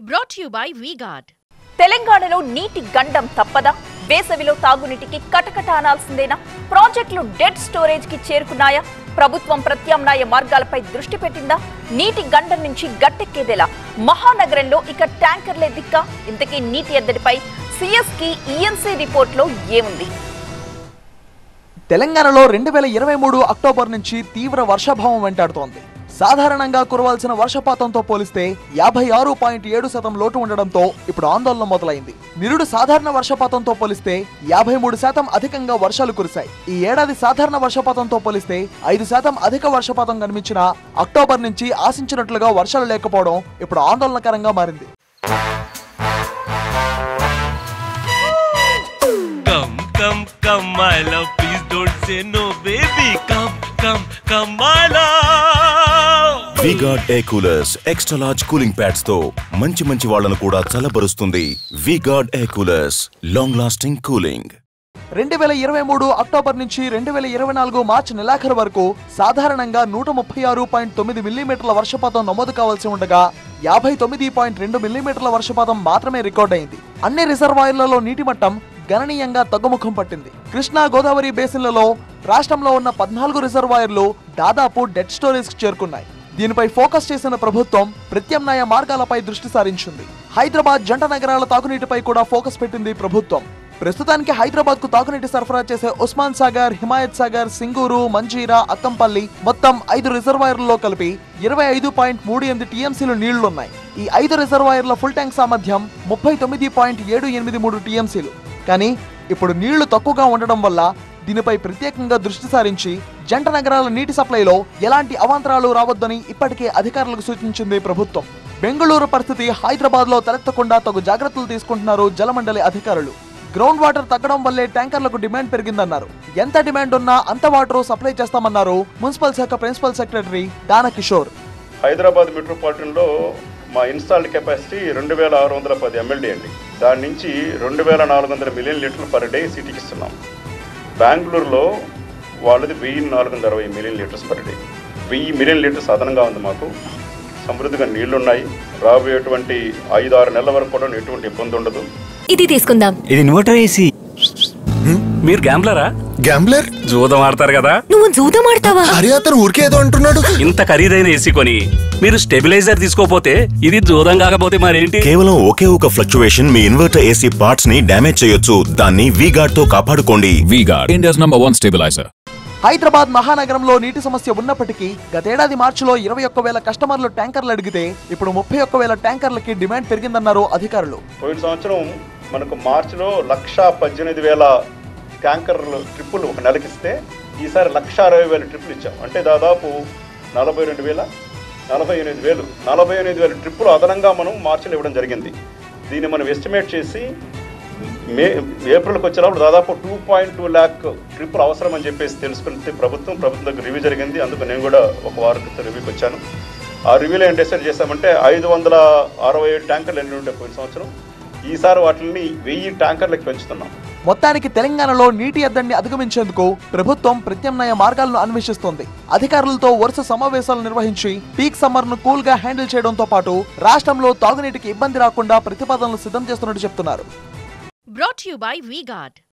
brought to you by VGuard. తెలంగాణలో నీటి గండం తప్పదా వేసవిలో తాగునీటికి కటకట అనాల్సిందేనా ప్రాజెక్టులు డెడ్ స్టోరేజ్ కి చేరుకున్నాయా ప్రభుత్వం ప్రత్యామ్నాయ మార్గాలపై దృష్టి పెట్టిందా నీటి గండం నుంచి గట్టెక్కేదేలా మహానగరంలో ఇక ట్యాంకర్లే దిక్క ఇంతకీ నీటి ఎద్దడిపై సిఎస్ కి ఈఎన్సీ రిపోర్ట్ లో ఏముంది తెలంగాణలో రెండు వేల ఇరవై మూడు అక్టోబర్ నుంచి తీవ్ర వర్షాభావం వెంటాడుతోంది సాధారణంగా కురవాల్సిన వర్షపాతంతో పోలిస్తే యాభై ఆరు పాయింట్ ఏడు శాతం లోటు ఉండడంతో ఇప్పుడు ఆందోళన మొదలైంది నిరుడు సాధారణ వర్షపాతంతో పోలిస్తే యాభై మూడు శాతం అధికంగా వర్షాలు కురిశాయి ఈ ఏడాది సాధారణ వర్షపాతంతో పోలిస్తే ఐదు శాతం అధిక వర్షపాతం కనిపించిన అక్టోబర్ నుంచి ఆశించినట్లుగా వర్షాలు లేకపోవడం ఇప్పుడు ఆందోళనకరంగా మారింది Come, come, come, my love. Please don't say no, baby. Come, come, come, my love. V-Guard air coolers extra large cooling pads తో మంచి మంచి వాళ్ళను కూడా చల్లబరుస్తుంది V-Guard air coolers long lasting cooling రెండు వేల ఇరవై మూడు అక్టోబర్ నుంచి రెండు వేల ఇరవై నాలుగు మార్చి నెలాఖరు వరకు సాధారణంగా నూట ముప్పై ఆరు పాయింట్ తొమ్మిది మిల్లీమీటర్ల వర్షపాతం నమోదు కావాల్సి ఉండగా యాభై తొమ్మిది పాయింట్ రెండు మిల్లీమీటర్ల వర్షపాతం మాత్రమే రికార్డ్ అయింది అన్ని రిజర్వాయర్లలో నీటి మట్టం గణనీయంగా తగ్గుముఖం పట్టింది కృష్ణా గోదావరి బేసిన్లలో రాష్ట్రంలో ఉన్న పద్నాలుగు రిజర్వాయర్లు దాదాపు డెడ్ స్టోరేజ్ చేరుకున్నాయి దీనిపై ఫోకస్ చేసిన ప్రభుత్వం ప్రత్యామ్నాయ మార్గాలపై దృష్టి సారించింది హైదరాబాద్ జంట నగరాల తాగునీటిపై కూడా ఫోకస్ పెట్టింది ప్రభుత్వం ప్రస్తుతానికి హైదరాబాద్ కు తాగునీటి సరఫరా చేసే ఉస్మాన్ సాగర్ హిమాయత్ సాగర్ సింగూరు మంజీరా అక్కంపల్లి మొత్తం ఐదు రిజర్వాయర్లలో కలిపి ఇరవై ఐదు పాయింట్ మూడు ఎనిమిది టీఎంసీలు నీళ్లున్నాయి ఈ ఐదు రిజర్వాయర్ల ఫుల్ ట్యాంక్ సామర్థ్యం ముప్పై తొమ్మిది పాయింట్ ఏడు ఎనిమిది మూడు టీఎంసీలు కానీ ఇప్పుడు నీళ్లు తక్కువగా ఉండడం వల్ల దీనిపై ప్రత్యేకంగా దృష్టి సారించి జంట నగరాల నీటి సప్లైలో ఎలాంటి అవాంతరాలు రావద్దని ఇప్పటికే అధికారులకు సూచించింది ప్రభుత్వం బెంగళూరు పరిస్థితి హైదరాబాద్ లో తలెత్తకుండా తగు జాగ్రత్తలు తీసుకుంటున్నారు జలమండలి అధికారులు గ్రౌండ్ వాటర్ తగ్గడం వల్లే ట్యాంకర్లకు డిమాండ్ పెరిగిందన్నారు ఎంత డిమాండ్ ఉన్నా అంత వాటర్ సప్లై చేస్తామన్నారు మున్సిపల్ శాఖ ప్రిన్సిపల్ సెక్రటరీ దాన కిషోర్ హైదరాబాద్ మెట్రోపాలిటన్లో మా ఇన్స్టాల్డ్ కెపాసిటీ రెండు వేల ఆరు వందల పది ఎంఎల్డీ అండి దాని నుంచి రెండు వేల నాలుగు వందల మిలియన్ లీటర్లు పర్ డే సిటీకి ఇస్తున్నాం బెంగళూరులో వాళ్ళది వెయ్యి నాలుగు వందల అరవై మిలియన్ లీటర్స్ పర్ డే వెయ్యి మిలియన్ లీటర్స్ అదనంగా ఉంది మాకు సమృద్ధిగా నీళ్లున్నాయి రాబోయేటువంటి ఐదు ఆరు నెలల వరకు కూడా ఎటువంటి ఇబ్బంది ఉండదు ఇది తీసుకుందాం ఇది ఇన్వర్టర్ ఏసీ మీరు గ్యాంబ్లరా గ్యాంబ్లర్ జూదం ఆడతారు కదా నువ్వు జూదం ఆడతావా అరే అతను ఊరికే ఏదో అంటున్నాడు ఇంత ఖరీదైన ఏసీ కొని మీరు స్టెబిలైజర్ తీసుకోపోతే ఇది జూదం కాకపోతే మరేంటి కేవలం ఒకే ఒక ఫ్లక్చువేషన్ మీ ఇన్వర్టర్ ఏసీ పార్ట్స్ ని డ్యామేజ్ చేయొచ్చు దాన్ని వీగార్డ్ తో కాపాడుకోండి VGuard, India's number one stabilizer. Hyderabad మహానగరంలో నీటి సమస్య ఉన్నప్పటికీ గతేడాది మార్చిలో ఇరవై ఒక్క వేల కస్టమర్లు ట్యాంకర్లు అడిగితే ఇప్పుడు ముప్పై ఒక్క వేల ట్యాంకర్లకి డిమాండ్ పెరిగిందన్నారు అధికారులు పోయిన సంవత్సరం మనకు మార్చిలో లక్ష పద్దెనిమిది వేల ట్యాంకర్లు ట్రిప్పులు ఒక నెలకిస్తే ఈసారి లక్ష అరవై వేల ట్రిప్పులు ఇచ్చాం అంటే దాదాపు నలభై రెండు వేల నలభై ఎనిమిది వేలు నలభై ఎనిమిది వేల ట్రిప్పులు అదనంగా మనం మార్చిలో ఇవ్వడం జరిగింది దీన్ని మనం ఎస్టిమేట్ చేసి మే ఏప్రిల్కి వచ్చేటప్పుడు దాదాపు టూ పాయింట్ టూ ల్యాక్ ట్రిప్పులు అవసరం అని చెప్పేసి తెలుసుకుంటే ప్రభుత్వం ప్రభుత్వం దగ్గర రివ్యూ జరిగింది అందుకు నేను కూడా ఒక వారం క్రితం రివ్యూకి వచ్చాను ఆ రివ్యూలో ఏం డిసైడ్ చేశామంటే ఐదు వందల అరవై ఏడు ట్యాంకర్లు ఎన్ని ఉంటాయి పోయిన సంవత్సరం ఈసారి వాటిని వెయ్యి ట్యాంకర్లకు పెంచుతున్నాం మొత్తానికి తెలంగాణలో నీటి ఎద్దడిని అధిగమించేందుకు ప్రభుత్వం ప్రత్యామ్నాయ మార్గాలను అన్వేషిస్తోంది అధికారులతో వరుస సమావేశాలు నిర్వహించి పీక్ సమ్మర్ ను కూల్ గా హ్యాండిల్ చేయడంతో పాటు రాష్ట్రంలో తాగునీటికి ఇబ్బంది రాకుండా ప్రతిపాదనలు సిద్ధం చేస్తున్నట్టు చెప్తున్నారు Brought to you by VGuard.